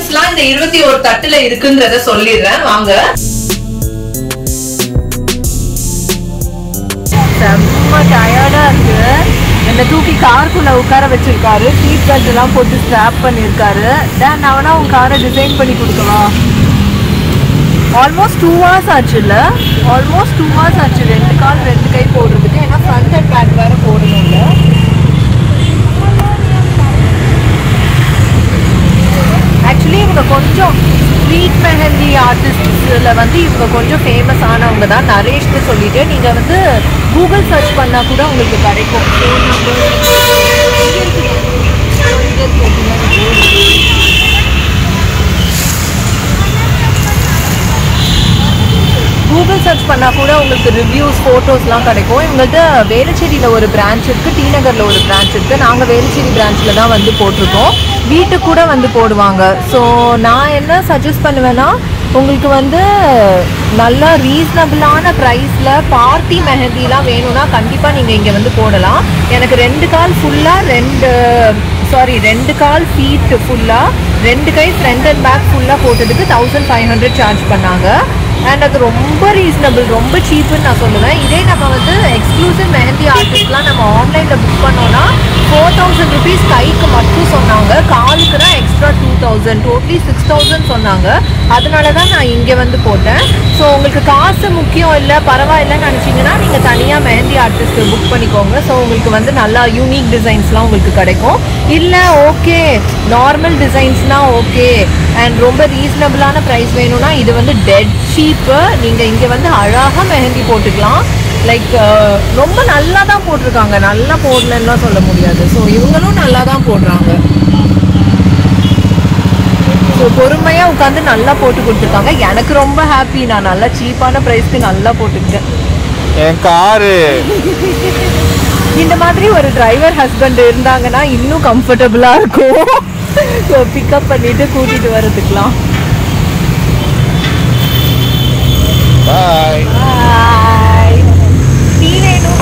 ஐட்டம்ஸ்லாம் இந்த இருபத்தி ஒரு தட்டுல இருக்குன்றத சொல்லிடுறேன் வாங்க செம்ம டயர்டா இருக்கு என்ன தூக்கி காருக்குள்ள உட்கார வச்சிருக்காரு சீட் பெல்ட் எல்லாம் போட்டு ஸ்ட்ராப் பண்ணியிருக்காரு தென் அவனா உன் காரை டிசைன் பண்ணி கொடுக்கவா ஆல்மோஸ்ட் டூ ஹவர்ஸ் ஆச்சு இல்ல ஆல்மோஸ்ட் டூ ஹவர்ஸ் ஆச்சு ரெண்டு கால் ரெண்டு கை போடுறதுக்கு ஏன்னா ஃப்ரண்ட் அண்ட் பேக் வேற போடணும்ல ஆக்சுவலி இவங்க கொஞ்சம் ஸ்ட்ரீட் மெஹந்தி ஆர்டிஸ்ட்ஸில் வந்து இவங்க கொஞ்சம் ஃபேமஸ் ஆனவங்க தான் நரேஷ்னு சொல்லிட்டு நீங்கள் வந்து கூகுள் சர்ச் பண்ணால் கூட உங்களுக்கு கிடைக்கும் ஃபோன் நம்பர் கூகுள் சர்ச் பண்ணால் கூட உங்களுக்கு ரிவ்யூஸ் ஃபோட்டோஸ்லாம் கிடைக்கும் இவங்கள்ட்ட வேலுச்சேரியில் ஒரு பிரான்ச் இருக்குது டி நகரில் ஒரு பிரான்ச் இருக்குது நாங்கள் வேலுச்சேரி பிரான்ச்சில் தான் வந்து போட்டிருக்கோம் வீட்டுக்கு கூட வந்து போடுவாங்க ஸோ நான் என்ன சஜஸ்ட் பண்ணுவேன்னா உங்களுக்கு வந்து நல்லா ரீசனபிளான ப்ரைஸில் பார்ட்டி மெஹந்திலாம் வேணும்னா கண்டிப்பாக நீங்கள் இங்கே வந்து போடலாம் எனக்கு ரெண்டு கால் ஃபுல்லாக ரெண்டு சாரி ரெண்டு கால் ஃபீட் ஃபுல்லாக ரெண்டு கை ஃப்ரண்ட் அண்ட் பேக் ஃபுல்லாக போட்டதுக்கு தௌசண்ட் ஃபைவ் ஹண்ட்ரட் சார்ஜ் பண்ணாங்க அண்ட் அது ரொம்ப ரீசனபிள் ரொம்ப சீப்புன்னு நான் சொல்லுவேன் இதே நம்ம வந்து எக்ஸ்க்ளூசிவ் மெஹந்தி ஆர்டிஸ்ட்லாம் நம்ம ஆன்லைனில் புக் பண்ணோன்னா ஃபோர் தௌசண்ட் ருபீஸ் கைக்கு மட்டும் சொன்னாங்க காலுக்குனா extra two thousand totally six thousand சொன்னாங்க அதனால தான் நான் இங்கே வந்து போட்டேன் ஸோ உங்களுக்கு காசு முக்கியம் இல்லை பரவாயில்லைன்னு நினச்சிங்கன்னா நீங்கள் தனியாக மெஹந்தி ஆர்டிஸ்ட் புக் பண்ணிக்கோங்க ஸோ உங்களுக்கு வந்து நல்லா யூனிக் டிசைன்ஸ்லாம் உங்களுக்கு கிடைக்கும் இல்லை ஓகே நார்மல் டிசைன்ஸ்னால் ஓகே அண்ட் ரொம்ப ரீசனபிளான ப்ரைஸ் வேணும்னா இது வந்து டெட் சீப்பு நீங்கள் இங்கே வந்து அழகாக மெஹந்தி போட்டுக்கலாம் லைக் ரொம்ப நல்லா தான் போட்டிருக்காங்க நல்லா போடலன்னுலாம் சொல்ல முடியாது ஸோ இவங்களும் நல்லா தான் போடுறாங்க ஸோ பொறுமையாக உட்காந்து நல்லா போட்டு கொடுத்துருக்காங்க எனக்கு ரொம்ப ஹாப்பி நான் நல்லா சீப்பான ப்ரைஸ்க்கு நல்லா போட்டுக்கிட்டேன் என் காரு இந்த மாதிரி ஒரு டிரைவர் ஹஸ்பண்ட் இருந்தாங்கன்னா இன்னும் கம்ஃபர்டபுளாக இருக்கும் ஸோ பிக்கப் பண்ணிட்டு கூட்டிட்டு வரதுக்கலாம் பாய் பாய் டீ வேணும்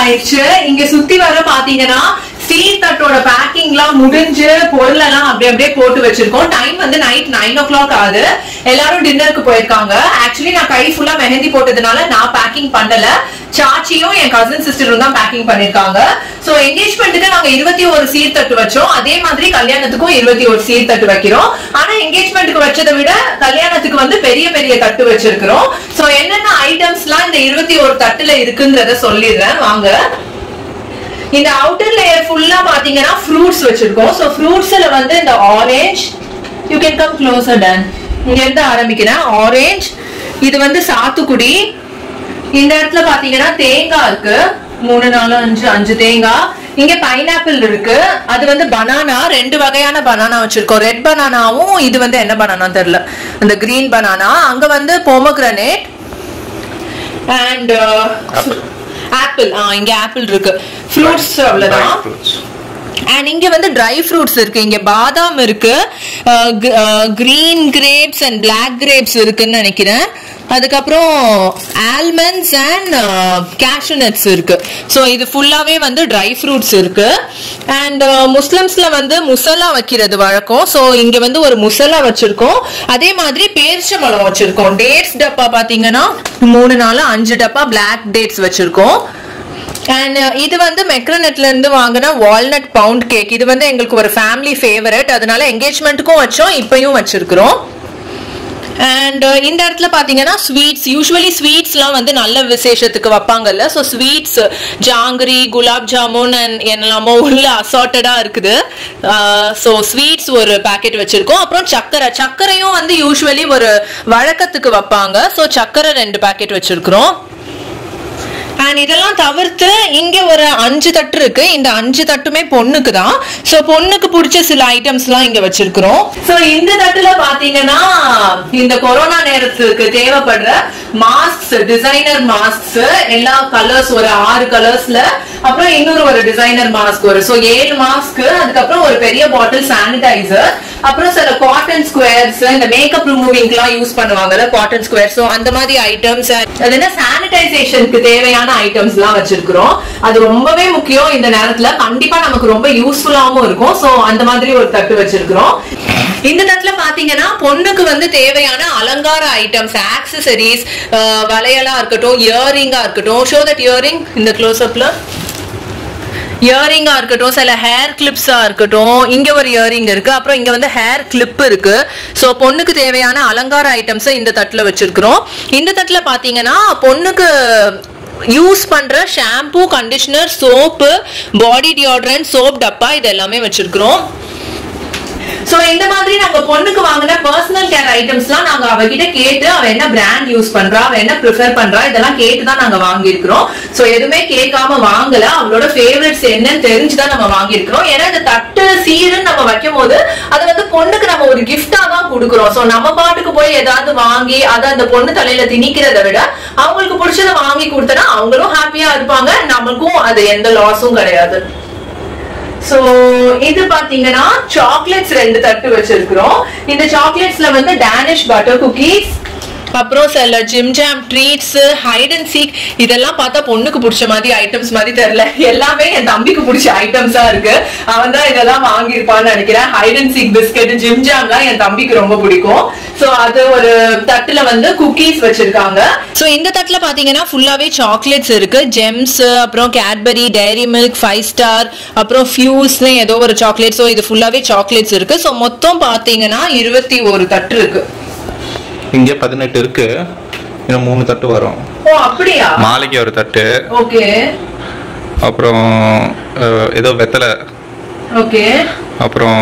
ஆயிடுச்சு இங்க சுத்தி வர பாத்தீங்கன்னா ஸ்டீல் தட்டோட பேக்கிங்லாம் முடிஞ்சு பொருள் எல்லாம் அப்படி அப்படியே போட்டு வச்சிருக்கோம் டைம் வந்து நைட் நைன் ஓ கிளாக் ஆகுது எல்லாரும் டின்னருக்கு போயிருக்காங்க ஆக்சுவலி நான் கை ஃபுல்லா மெஹந்தி போட்டதுனால நான் பேக்கிங் பண்ணல சாச்சியும் என் கசின் சிஸ்டரும் தான் பேக்கிங் பண்ணிருக்காங்க சோ என்கேஜ்மெண்ட்டுக்கு நாங்க இருபத்தி ஒரு சீர்தட்டு வச்சோம் அதே மாதிரி கல்யாணத்துக்கும் இருபத்தி ஒரு சீர்தட்டு வைக்கிறோம் ஆனா என்கேஜ்மெண்ட்டுக்கு வச்சதை விட கல்யாணத்துக்கு வந்து பெரிய பெரிய தட்டு வச்சிருக்கிறோம் சோ என்னென்ன ஐட்டம்ஸ்லாம் இந்த இருபத்தி ஒரு தட்டுல இருக்குன்றத சொல்லிடுறேன் வாங்க இந்த அவுட்டர் லேயர் ஃபுல்லா பாத்தீங்கன்னா ஃப்ரூட்ஸ் வச்சிருக்கோம் சோ ஃப்ரூட்ஸ்ல வந்து இந்த orange you can come closer done இங்க இருந்து ஆரம்பிக்கிறேன் ஆரஞ்சு இது வந்து சாத்துக்குடி இந்த இடத்துல பாத்தீங்கன்னா தேங்காய் இருக்கு மூணு நாலு அஞ்சு அஞ்சு தேங்காய் இங்க பைனாப்பிள் இருக்கு அது வந்து பனானா ரெண்டு வகையான பனானா வச்சிருக்கோம் ரெட் பனானாவும் இது வந்து என்ன பனானா தெரியல அந்த கிரீன் பனானா அங்க வந்து பொமக்ரனேட் அண்ட் ஆப்பிள் ஆ இங்க ஆப்பிள் இருக்கு ஃப்ரூட்ஸ் அவ்வளவுதான் அண்ட் இங்க வந்து ட்ரை ஃப்ரூட்ஸ் இருக்கு இங்க பாதாம் இருக்கு green grapes and black grapes இருக்குன்னு நினைக்கிறேன் அதுக்கப்புறம் ஆல்மண்ட்ஸ் அண்ட் கேஷ்யூ நட்ஸ் இருக்கு ஸோ இது ஃபுல்லாவே வந்து ட்ரை ஃப்ரூட்ஸ் இருக்கு அண்ட் முஸ்லிம்ஸ்ல வந்து முசலா வைக்கிறது வழக்கம் ஸோ இங்க வந்து ஒரு முசலா வச்சிருக்கோம் அதே மாதிரி பேரிச்சம்பழம் வச்சிருக்கோம் டேட்ஸ் டப்பா பாத்தீங்கன்னா மூணு நாலு அஞ்சு டப்பா பிளாக் டேட்ஸ் வச்சிருக்கோம் அண்ட் இது வந்து மெக்ரனட்ல இருந்து வாங்கின வால்நட் பவுண்ட் கேக் இது வந்து எங்களுக்கு ஒரு ஃபேமிலி ஃபேவரட் அதனால என்கேஜ்மெண்ட்டுக்கும் வச்சோம் இப்பயும் வச்சிருக்கிறோம் அண்ட் இந்த இடத்துல பாத்தீங்கன்னா ஸ்வீட்ஸ் யூஸ்வலி ஸ்வீட்ஸ்லாம் வந்து நல்ல விசேஷத்துக்கு வைப்பாங்கல்ல so sweets jangiri gulab jamun and என்னெல்லாமோ உள்ள அசார்ட்டடா இருக்குது ஸோ ஸ்வீட்ஸ் ஒரு பாக்கெட் வச்சிருக்கோம் அப்புறம் சக்கரை சர்க்கரையும் வந்து யூஸ்வலி ஒரு வழக்கத்துக்கு வைப்பாங்க ஸோ சக்கரை ரெண்டு பாக்கெட் வச்சிருக்கிறோம் அண்ட் இதெல்லாம் தவிர்த்து இங்க ஒரு அஞ்சு தட்டு இருக்கு இந்த அஞ்சு தட்டுமே பொண்ணுக்கு தான் சோ பொண்ணுக்கு பிடிச்ச சில ஐட்டம்ஸ் எல்லாம் இங்க வச்சிருக்கிறோம் சோ இந்த தட்டுல பாத்தீங்கன்னா இந்த கொரோனா நேரத்துக்கு தேவைப்படுற மாஸ்க் டிசைனர் மாஸ்க் எல்லா கலர்ஸ் ஒரு ஆறு கலர்ஸ்ல அப்புறம் இன்னொரு ஒரு டிசைனர் மாஸ்க் ஒரு சோ ஏழு மாஸ்க் அதுக்கப்புறம் ஒரு பெரிய பாட்டில் சானிடைசர் அப்புறம் சில காட்டன் ஸ்கொயர்ஸ் இந்த மேக்கப் ரிமூவிங்க்குலாம் யூஸ் பண்ணுவாங்கல்ல காட்டன் ஸ்கொயர் ஸோ அந்த மாதிரி ஐட்டம்ஸ் அது என்ன சானிடைசேஷனுக்கு தேவையான ஐட்டம்ஸ் எல்லாம் வச்சிருக்கிறோம் அது ரொம்பவே முக்கியம் இந்த நேரத்துல கண்டிப்பா நமக்கு ரொம்ப யூஸ்ஃபுல்லாவும் இருக்கும் ஸோ அந்த மாதிரி ஒரு தட்டு வச்சிருக்கிறோம் இந்த தட்டுல பாத்தீங்கன்னா பொண்ணுக்கு வந்து தேவையான அலங்கார ஐட்டம்ஸ் ஆக்சசரிஸ் வளையலா இருக்கட்டும் இயரிங்கா இருக்கட்டும் ஷோ தட் இயரிங் இந்த க்ளோஸ் அப்ல இயரிங்கா இருக்கட்டும் சில ஹேர் கிளிப்ஸா இருக்கட்டும் இங்க ஒரு இயரிங் இருக்கு அப்புறம் இங்க வந்து ஹேர் கிளிப் இருக்கு சோ பொண்ணுக்கு தேவையான அலங்கார ஐட்டம்ஸ் இந்த தட்டுல வச்சிருக்கிறோம் இந்த தட்டுல பாத்தீங்கன்னா பொண்ணுக்கு யூஸ் பண்ற shampoo conditioner soap body deodorant soap டப்பா இது எல்லாமே வச்சிருக்கிறோம் சோ இந்த மாதிரி நாங்க பொண்ணுக்கு வாங்கின பர்சனல் கேர் ஐட்டம்ஸ்லாம் நாங்க அவகிட்ட கேட்டு அவ என்ன பிராண்ட் யூஸ் பண்றா அவ என்ன ப்ரிஃபர் பண்றா இதெல்லாம் கேட்டு தான் நாங்க வாங்கியிருக்கிறோம் சோ எதுவுமே கேட்காம வாங்கல அவளோட ஃபேவரட்ஸ் என்னன்னு தெரிஞ்சுதான் நம்ம வாங்கியிருக்கிறோம் ஏன்னா இந்த தட்டு சீருன்னு நம்ம வைக்கும் போது அது வந்து பொண்ணுக்கு நம்ம ஒரு கிஃப்டா தான் கொடுக்குறோம் சோ நம்ம பாட்டுக்கு போய் ஏதாவது வாங்கி அதை அந்த பொண்ணு தலையில திணிக்கிறத விட அவங்களுக்கு பிடிச்சத வாங்கி கொடுத்தனா அவங்களும் ஹாப்பியா இருப்பாங்க நமக்கும் அது எந்த லாஸும் கிடையாது சோ இது பாத்தீங்கன்னா சாக்லேட்ஸ் ரெண்டு தட்டு வச்சிருக்கிறோம் இந்த சாக்லேட்ஸ்ல வந்து டேனிஷ் பட்டர் குக்கீஸ் அப்புறம் சில Jim Jam treats Hide and Seek இதெல்லாம் பார்த்தா பொண்ணுக்கு பிடிச்ச மாதிரி ஐட்டம்ஸ் மாதிரி தெரியல எல்லாமே என் தம்பிக்கு பிடிச்ச ஐட்டம்ஸா இருக்கு அவன் தான் இதெல்லாம் வாங்கியிருப்பான்னு நினைக்கிறேன் Hide and Seek biscuit Jim ஜாம்லாம் என் தம்பிக்கு ரொம்ப பிடிக்கும் சோ அது ஒரு தட்டுல வந்து குக்கீஸ் வச்சிருக்காங்க சோ இந்த தட்டுல பாத்தீங்கன்னா ஃபுல்லாவே சாக்லேட்ஸ் இருக்கு ஜெம்ஸ் அப்புறம் Cadbury Dairy Milk Five Star அப்புறம் ஃபியூஸ்னு ஏதோ ஒரு சாக்லேட் ஸோ இது ஃபுல்லாவே சாக்லேட்ஸ் இருக்கு ஸோ மொத்தம் பாத்தீங்கன்னா இருபத்தி ஒரு தட்டு இருக்கு இங்க பதினெட்டு இருக்கு இன்னும் மூணு தட்டு வரும் ஓ அப்படியா மாலைக்கு ஒரு தட்டு ஓகே அப்புறம் அஹ், ஏதோ வெத்தலை ஓகே அப்புறம்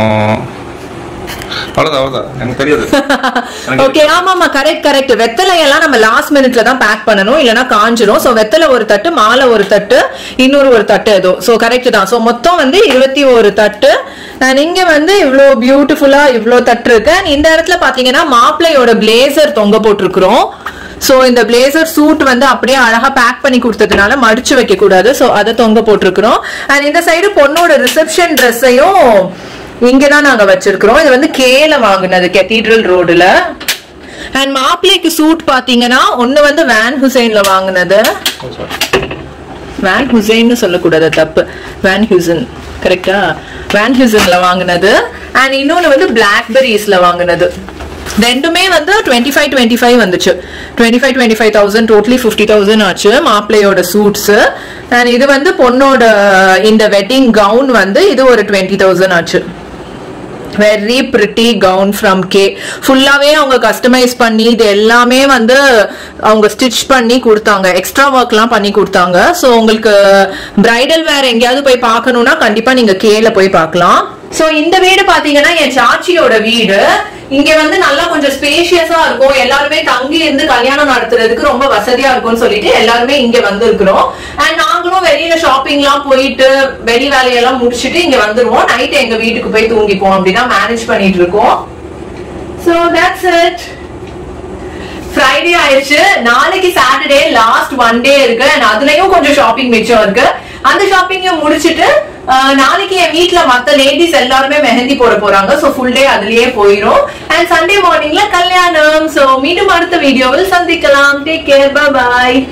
அவ்வளோதான் அவ்வளோதான் எனக்கு தெரியாது எனக்கு ஓகே ஆமா ஆமா கரெக்ட் கரெக்ட் வெத்தலை எல்லாம் நம்ம லாஸ்ட் மினிட்ல தான் பேக் பண்ணணும் இல்லனா காஞ்சிரும் சோ வெத்தலை ஒரு தட்டு மாலை ஒரு தட்டு இன்னொரு ஒரு தட்டு ஏதோ சோ கரெக்ட் தான் சோ மொத்தம் வந்து இருபத்தி ஒரு தட்டு அண்ட் இங்க வந்து இவ்ளோ பியூட்டிஃபுல்லா இவ்ளோ தட்டு இருக்கு And இந்த இடத்துல பாத்தீங்கன்னா மாப்பிள்ளையோட பிளேசர் தொங்க போட்டிருக்கிறோம் சோ இந்த பிளேசர் சூட் வந்து அப்படியே அழகா பேக் பண்ணி கொடுத்ததுனால மடிச்சு வைக்க கூடாது சோ அதை தொங்க போட்டிருக்கிறோம் அண்ட் இந்த சைடு பொண்ணோட ரிசப்ஷன் ட்ரெஸ்ஸையும் இங்கதான் நாங்க வச்சிருக்கிறோம் இது வந்து கேல வாங்குனது கெத்தீட்ரல் ரோடுல அண்ட் மாப்பிள்ளைக்கு சூட் பாத்தீங்கன்னா ஒண்ணு வந்து வேன் ஹுசைன்ல வாங்குனது வேன் ஹுசைன்னு சொல்லக்கூடாது தப்பு வேன் ஹியூசன் கரெக்டா வேன் ஹியூசன்ல வாங்கினது அண்ட் இன்னொன்னு வந்து பிளாக்பெரிஸ்ல வாங்கினது ரெண்டுமே வந்து டுவெண்ட்டி ஃபைவ் டுவெண்ட்டி ஃபைவ் வந்துச்சு twenty five twenty five thousand totally fifty thousand ஆச்சு மாப்பிள்ளையோட சூட்ஸ் அண்ட் இது வந்து பொண்ணோட இந்த வெட்டிங் கவுன் வந்து இது ஒரு டுவெண்ட்டி தௌசண்ட் ஆச்சு very pretty gown from K ஃபுல்லாவே அவங்க கஸ்டமைஸ் பண்ணி இது எல்லாமே வந்து அவங்க ஸ்டிச் பண்ணி கொடுத்தாங்க எக்ஸ்ட்ரா ஒர்க்லாம் பண்ணி கொடுத்தாங்க ஸோ உங்களுக்கு பிரைடல் வேர் எங்கேயாவது போய் பார்க்கணும்னா கண்டிப்பா நீங்க கேல போய் பார்க்கலாம் சோ இந்த வீடு பாத்தீங்கன்னா என் சாச்சியோட வீடு இங்க வந்து நல்லா கொஞ்சம் ஸ்பேஷியஸா இருக்கும் எல்லாருமே தங்கி இருந்து கல்யாணம் நடத்துறதுக்கு ரொம்ப வசதியா இருக்கும்னு சொல்லிட்டு எல்லாருமே இங்க வந்திருக்கிறோம் அண்ட் நாங்களும் வெளியில ஷாப்பிங் எல்லாம் போயிட்டு வெளி வேலையெல்லாம் முடிச்சிட்டு இங்க வந்துருவோம் நைட் எங்க வீட்டுக்கு போய் தூங்கிப்போம் அப்படின்னா மேனேஜ் பண்ணிட்டு இருக்கோம் சோ தட்ஸ் இட் ஃப்ரைடே ஆயிடுச்சு நாளைக்கு சாட்டர்டே லாஸ்ட் ஒன் டே இருக்கு and அதுலயும் கொஞ்சம் ஷாப்பிங் மிச்சம் இருக்கு அந்த ஷாப்பிங்க முடிச்சிட்டு அஹ், நாளைக்கு என் வீட்ல மத்த லேடிஸ் எல்லாருமே மெஹந்தி போட போறாங்க சோ ஃபுல் டே அதுலயே போயிரும் அண்ட் சண்டே மார்னிங்ல கல்யாணம் சோ மீண்டும் அடுத்த வீடியோவில் சந்திக்கலாம் டேக் கேர் பை